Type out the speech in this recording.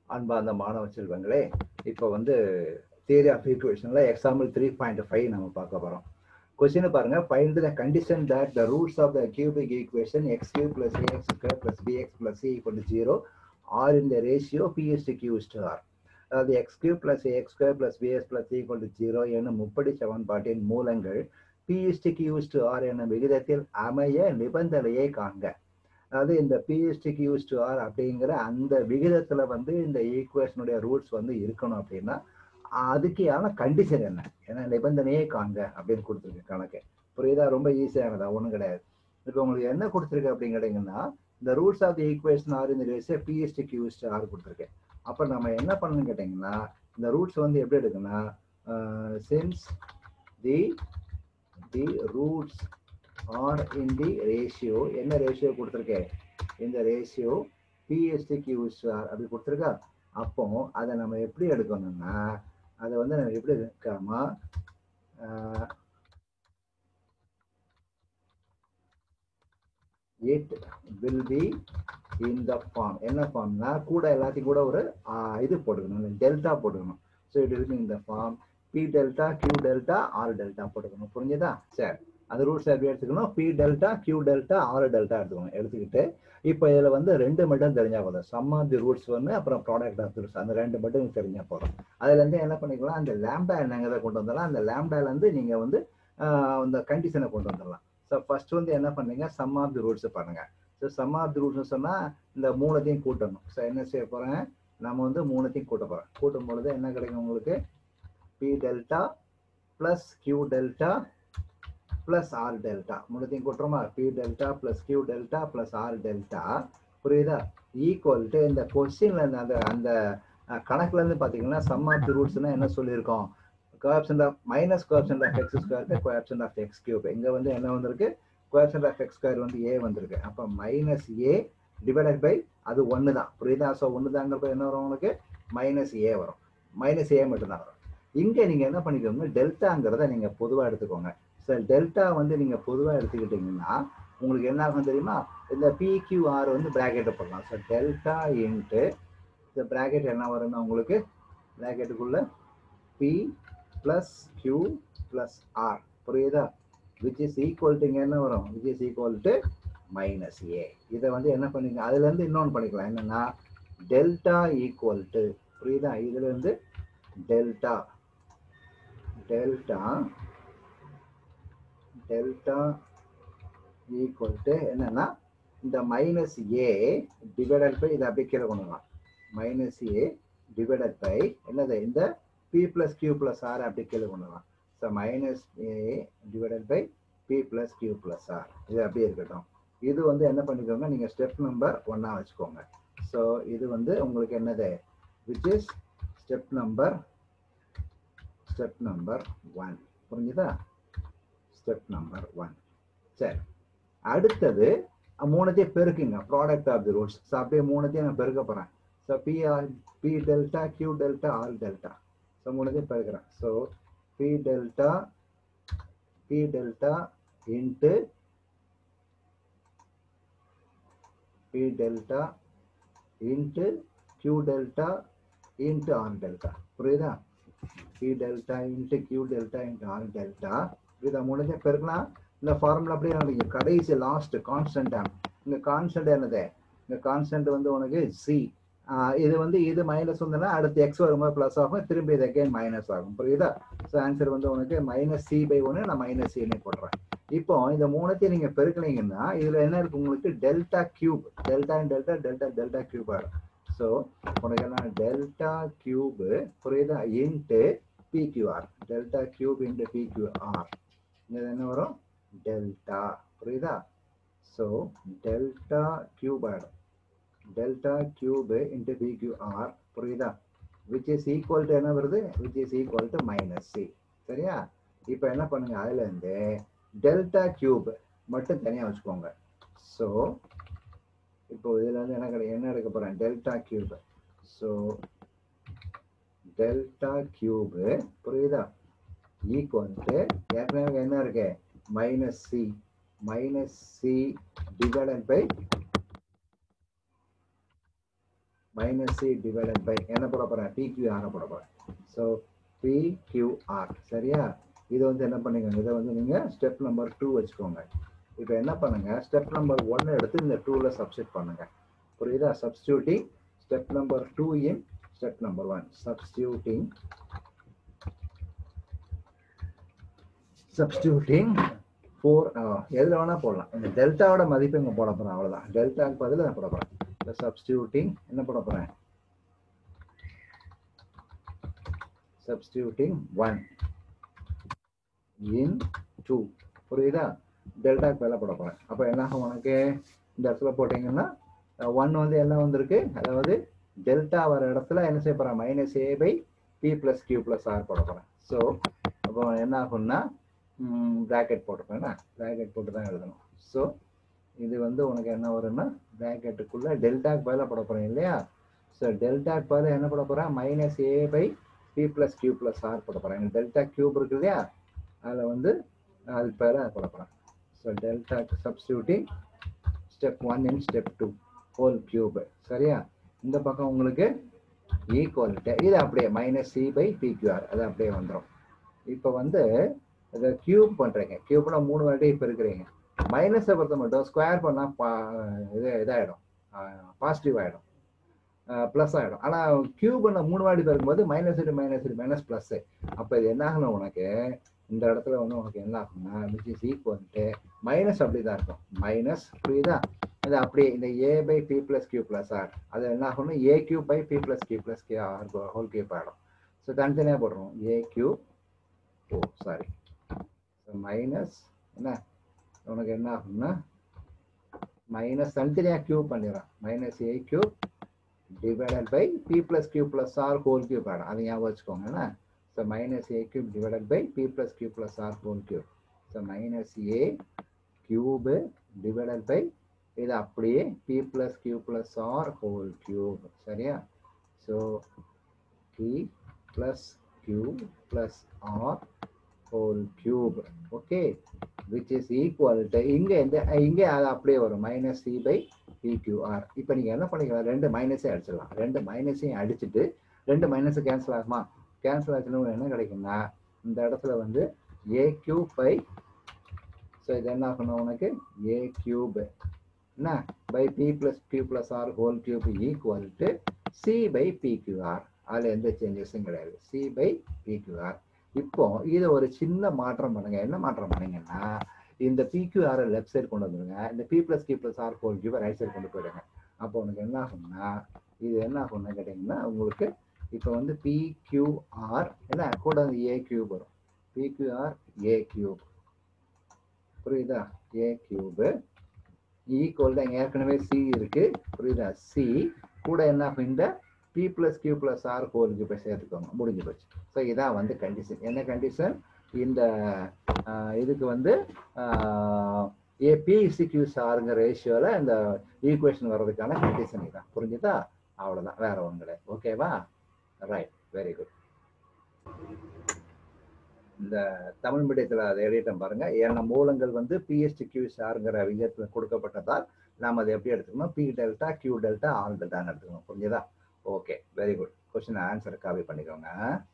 அன்பார்ந்த மாணவ செல்வங்களே இப்போ வந்து தியரி ஆஃப் ஈக்குவேஷன்ல எக்ஸாம்பிள் த்ரீ பாயிண்ட் ஃபைவ் நம்ம பார்க்க போறோம் கொஸ்டின் பாருங்க find the condition that the roots of the cubic equation X cube plus AX square plus BX plus C equal to zero are in the ratio P is to Q is to R அதாவது X cube plus AX square plus BX plus equal to zero என்னும் முப்படி சமன்பாட்டின் மூலங்கள் BST Q is to R என்னும் விகிதத்தில் அமைய நிபந்தனையை காண்க அதாவது இந்த பிஎஸ்டி கியூஸ் டு ஆர் அப்படிங்கிற அந்த விகிதத்துல வந்து இந்த ஈக்குவேஷனுடைய ரூல்ஸ் வந்து இருக்கணும் அப்படின்னா அதுக்கான கண்டிஷன் என்ன ஏன்னா நிபந்தனையே காண்க அப்படின்னு கொடுத்துருக்கு கணக்கு புரியுதா ரொம்ப ஈஸியானதா ஒன்றும் கிடையாது இப்போ உங்களுக்கு என்ன கொடுத்துருக்கு அப்படின்னு கேட்டீங்கன்னா இந்த rules of the equation are இந்த ratio P is to Q is to R கொடுத்துருக்கேன் அப்போ நம்ம என்ன பண்ணணும்னு கேட்டிங்கன்னா இந்த ரூட்ஸ் வந்து எப்படி எடுக்குன்னா since the the roots are in the ratio என்ன ரேஷியோ கொடுத்துருக்கேன் இந்த ரேஷியோ பிஎஸ்டி கியூஸ் ஆர் அப்படி கொடுத்துருக்கா அப்போ அதை நம்ம எப்படி எடுக்கணும்னா அதை வந்து நம்ம எப்படி எடுக்காம it will be in the form என்ன ஃபார்ம்னா கூட எல்லாத்தையும் கூட ஒரு இது போட்டுக்கணும் டெல்டா போட்டுக்கணும் ஸோ இட் இருக்கு இந்த form P delta Q delta R delta போட்டுக்கணும் புரிஞ்சுதா சரி அந்த ரூல்ஸ் எப்படி எடுத்துக்கணும் P delta Q delta R delta எடுத்துக்கணும் எடுத்துக்கிட்டு இப்போ இதில் வந்து ரெண்டு மட்டும் தெரிஞ்சா போதும் சம் ஆஃப் தி ரூட்ஸ் ஒன்று அப்புறம் ப்ராடக்ட் ஆஃப் ரூட்ஸ் அந்த ரெண்டு மட்டும் தெரிஞ்சா போதும் அதுலேருந்து என்ன பண்ணிக்கலாம் அந்த லேம்டா என்னங்கிறத கொண்டு வந்துடலாம் அந்த லேம்டாலேருந்து நீங்கள் வந்து அந்த கண்டிஷனை கொண்டு வந்துடலாம் ஸோ ஃபர்ஸ்ட் வந்து என்ன பண்ணீங்க சம் ஆஃப் தி ரூட்ஸ் பண்ணுங்க so sum of the roots சொன்னால் இந்த மூணுத்தையும் கூட்டணும் ஸோ என்ன செய்ய போகிறேன் நம்ம வந்து மூணுத்தையும் கூட்ட போகிறோம் கூட்டும் பொழுது என்ன கிடைக்கும் உங்களுக்கு P delta plus Q delta plus R delta மூணுத்தையும் கூட்டுறோமா P delta plus Q delta plus R delta புரியுதா ஈக்குவல் டு இந்த கொஸ்டின்ல அந்த அந்த கணக்குல இருந்து பாத்தீங்கன்னா சம் ஆஃப் தி ரூட்ஸ்னா என்ன சொல்லியிருக்கோம் coefficient of minus coefficient of X square coefficient of X cube இங்க வந்து என்ன வந்திருக்கு கோஆப்ஷன் ஆஃப் எக்ஸ் ஸ்கொயர் வந்து ஏ வந்திருக்கு அப்போ மைனஸ் ஏ டிவைடட் பை அது ஒன்று தான் புரியுதா ஸோ ஒன்று தாங்கிறப்ப என்ன வரும் உங்களுக்கு மைனஸ் ஏ வரும் மைனஸ் ஏ மட்டும்தான் வரும் இங்கே நீங்கள் என்ன பண்ணிக்கோங்க டெல்டாங்கிறத நீங்கள் பொதுவாக எடுத்துக்கோங்க ஸோ டெல்டா வந்து நீங்கள் பொதுவாக எடுத்துக்கிட்டிங்கன்னா உங்களுக்கு என்ன ஆகும் தெரியுமா இந்த பிக்யூஆர் வந்து ப்ராக்கெட்டை போடலாம் ஸோ டெல்டா இன்ட்டு இந்த ப்ராக்கெட் என்ன வரும்னா உங்களுக்கு ப்ராக்கெட்டுக்குள்ள P plus Q plus R புரியுதா விச் இஸ் ஈக்குவல் டு இங்கே என்ன வரும் which is equal to minus A இதை வந்து என்ன பண்ணிக்க அதுலேருந்து இன்னொன்று பண்ணிக்கலாம் என்னென்னா டெல்டா ஈக்குவல் டு புரியுதா இதுலேருந்து delta delta delta equal to என்னன்னா இந்த மைனஸ் ஏ டிவைடட் பை இதை அப்படியே கீழே கொண்டு வரலாம் மைனஸ் ஏ டிவைடட் பை என்னது இந்த P plus Q plus R அப்படி கீழே கொண்டு வரலாம் so minus A divided by P plus Q plus R இது அப்படியே இருக்கட்டும் இது வந்து என்ன பண்ணிக்கோங்க நீங்கள் ஸ்டெப் நம்பர் ஒன்னாக வச்சுக்கோங்க ஸோ இது வந்து உங்களுக்கு என்னது which is step number step number one புரிஞ்சுதா ஸ்டெப் நம்பர் ஒன் சரி அடுத்தது மூணுத்தையும் பெருக்குங்க product of the roots so அப்படியே மூணுத்தையும் நான் பெருக்க போகிறேன் so P R P delta Q delta R delta so மூணுத்தையும் பெருக்கிறேன் so P delta P delta into P delta into Q delta into R delta புரியுதா P delta into Q delta into R delta இதை முடிஞ்ச பெருக்கலாம் இந்த formula அப்படியே நடக்குது கடைசி லாஸ்ட் கான்ஸ்டன்ட் டேம் இங்கே கான்ஸ்டன்ட் என்னது இந்த கான்ஸ்டன்ட் வந்து உனக்கு சி இது வந்து இது மைனஸ் வந்ததுன்னா அடுத்து எக்ஸ் வரும்போது ப்ளஸ் ஆகும் திரும்பி இது அகைன் மைனஸ் ஆகும் புரியுதா ஸோ ஆன்சர் வந்து உனக்கு மைனஸ் சி பை ஒன்று நான் மைனஸ் சின்னு போடுறேன் இப்போ இந்த மூணுத்தையும் நீங்கள் பெருக்கினீங்கன்னா இதில் என்ன இருக்கு உங்களுக்கு delta cube delta delta delta delta cube ஆகும் ஸோ உனக்கு என்ன டெல்டா கியூப் புரியுதா into PQR delta cube into PQR இது என்ன வரும் டெல்டா புரியுதா ஸோ டெல்டா கியூப் ஆகிடும் டெல்டா கியூப் இன்ட்டு பிக்யூஆர் புரியுதா விச் இஸ் ஈக்குவல் டு என்ன வருது which is equal to minus C சரியா இப்போ என்ன பண்ணுங்க அதுலேருந்து டெல்டா கியூப் மட்டும் தனியாக வச்சுக்கோங்க ஸோ இப்போ இதுல இருந்து என்ன கிடையாது என்ன எடுக்க போறேன் delta cube so delta cube புரியுதா ஈக்குவல் டு ஏற்கனவே என்ன இருக்கு minus C minus C divided by minus C divided by என்ன போட போகிறேன் பிக்யூஆரை போட போகிறேன் ஸோ பிக்யூஆர் சரியா இது வந்து என்ன பண்ணிக்கோங்க இதை வந்து நீங்கள் ஸ்டெப் நம்பர் டூ வச்சுக்கோங்க இப்போ என்ன பண்ணுங்க ஸ்டெப் நம்பர் ஒன் எடுத்து இந்த டூவில் சப்ஸ்டியூட் பண்ணுங்க புரியுதா substituting step number two in step number one substituting substituting four எதில் வேணால் போடலாம் இந்த டெல்டாவோட மதிப்பு இங்கே போட போகிறேன் அவ்வளோதான் டெல்டாக்கு பதில் நான் போட போகிறேன் இந்த சப்ஸ்டியூட்டிங் என்ன போட போகிறேன் சப்ஸ்டியூட்டிங் ஒன் இன் டூ புரியுதா டெல்டாக்கு மேலே போட போகிறேன் அப்போ என்ன ஆகும் உனக்கு இந்த இடத்துல போட்டிங்கன்னா ஒன் வந்து என்ன வந்திருக்கு அதாவது டெல்டா வர இடத்துல என்ன செய்ய போகிறேன் minus A by P plus Q plus R போட போகிறேன் ஸோ அப்போ என்ன ஆகும்னா ப்ராக்கெட் போட்டுப்பேன்னா ப்ராக்கெட் போட்டு தான் எழுதணும் ஸோ இது வந்து உனக்கு என்ன வரும்னா ப்ராக்கெட்டுக்குள்ளே டெல்டாக்கு பதிலாக போட போகிறேன் இல்லையா ஸோ டெல்டாக்கு பதிலாக என்ன போட போகிறேன் minus A by P plus Q plus R போட போகிறேன் டெல்டா கியூப் இருக்கு இல்லையா அதில் வந்து அதுக்கு பேர போட போகிறேன் so delta substituting step one in step two whole cube சரியா இந்த பக்கம் உங்களுக்கு ஈக்குவல்ட்டு இது அப்படியே மைனஸ் சி பை பிக்யூஆர் அது அப்படியே வந்துடும் இப்போ வந்து இதை கியூப் பண்ணுறீங்க கியூப்னா மூணு வாட்டி இப்போ இருக்கிறீங்க மைனஸை பொறுத்த மட்டும் ஸ்கொயர் பண்ணால் பா இது இதாகிடும் பாசிட்டிவ் ஆகிடும் ப்ளஸ் ஆகிடும் ஆனால் கியூப்ல மூணு வாட்டி பெருக்கும்போது மைனஸ் இட்டு மைனஸ் இட்டு மைனஸ் ப்ளஸ்ஸு அப்போ இது என்ன ஆகணும் உனக்கு இந்த இடத்துல வந்து உனக்கு என்ன ஆகும்னா விச் இஸ் ஈக்குவல்ட்டு மைனஸ் அப்படி தான் இருக்கும் மைனஸ் புரியுதா அது அப்படியே இந்த A by P plus Q plus R அது என்ன ஆகும்னா A Q by P plus Q plus K R whole cube ஆகிடும் ஸோ தனித்தனியாக போடுறோம் A Q O sorry so minus என்ன உனக்கு என்ன ஆகும்னா மைனஸ் தனித்தனியாக கியூப் பண்ணிடுறான் minus A cube divided by P plus Q plus R whole cube ஆகிடும் அதை ஞாபகம் வச்சுக்கோங்க என்ன so minus A cube divided by P plus Q plus R whole cube so minus A cube divided by இது அப்படியே P plus Q plus R whole cube சரியா so P plus Q plus R whole cube okay which is equal to இங்கே இந்த இங்கே அது அப்படியே வரும் minus C by PQR இப்போ நீங்கள் என்ன பண்ணிக்கலாம் ரெண்டு மைனஸே அடிச்சிடலாம் ரெண்டு மைனஸையும் அடிச்சுட்டு ரெண்டு மைனஸை கேன்சல் ஆகுமா கேன்சல் ஆச்சுன்னா என்ன கிடைக்கும்னா இந்த இடத்துல வந்து ஏ கியூப் பை ஸோ இது என்ன ஆகணும் உனக்கு ஏ கியூப் என்ன by P plus Q plus R whole cube equal to C by PQR அதில் எந்த சேஞ்சஸும் கிடையாது சி பை பிக்யூஆர் இப்போ இதை ஒரு சின்ன மாற்றம் பண்ணுங்க என்ன மாற்றம் பண்ணீங்கன்னா இந்த பிக்யூஆர் லெஃப்ட் சைடு கொண்டு வந்துருங்க இந்த P plus Q plus R whole cube right side கொண்டு போயிடுங்க அப்போ உனக்கு என்ன ஆகும்னா இது என்ன ஆகும்னு கேட்டிங்கன்னா உங்களுக்கு இப்போ வந்து பிக்யூஆர் என்ன கூட வந்து ஏ கியூப் வரும் பிக்யூஆர் ஏ கியூப் புரியுதா ஏ கியூபு ஈக்குவல் தான் ஏற்கனவே சி இருக்கு புரியுதா சி கூட என்ன ஆகும் இந்த P plus Q plus R ஹோலுக்கு போய் சேர்த்துக்கோங்க முடிஞ்சு போச்சு ஸோ இதான் வந்து கண்டிஷன் என்ன கண்டிஷன் இந்த இதுக்கு வந்து ஏ பிசி கியூஸ் ஆருங்க ரேஷியோவில் இந்த ஈக்குவேஷன் வர்றதுக்கான கண்டிஷன் இதான் புரிஞ்சுதா அவ்வளோதான் வேற ஒன்றும் கிடையாது ஓகேவா ரைட் வெரி குட் இந்த தமிழ் மீடியத்தில் அதை எழுதிட்டோம் பாருங்க ஏன்னா மூலங்கள் வந்து பிஎஸ்டி கியூஸ் ஆருங்கிற விகிதத்தில் கொடுக்கப்பட்டதால் நாம் அதை எப்படி எடுத்துக்கணும் P delta Q delta R டெல்டான்னு எடுத்துக்கணும் புரிஞ்சுதா okay very good question answer copy பண்ணிக்கோங்க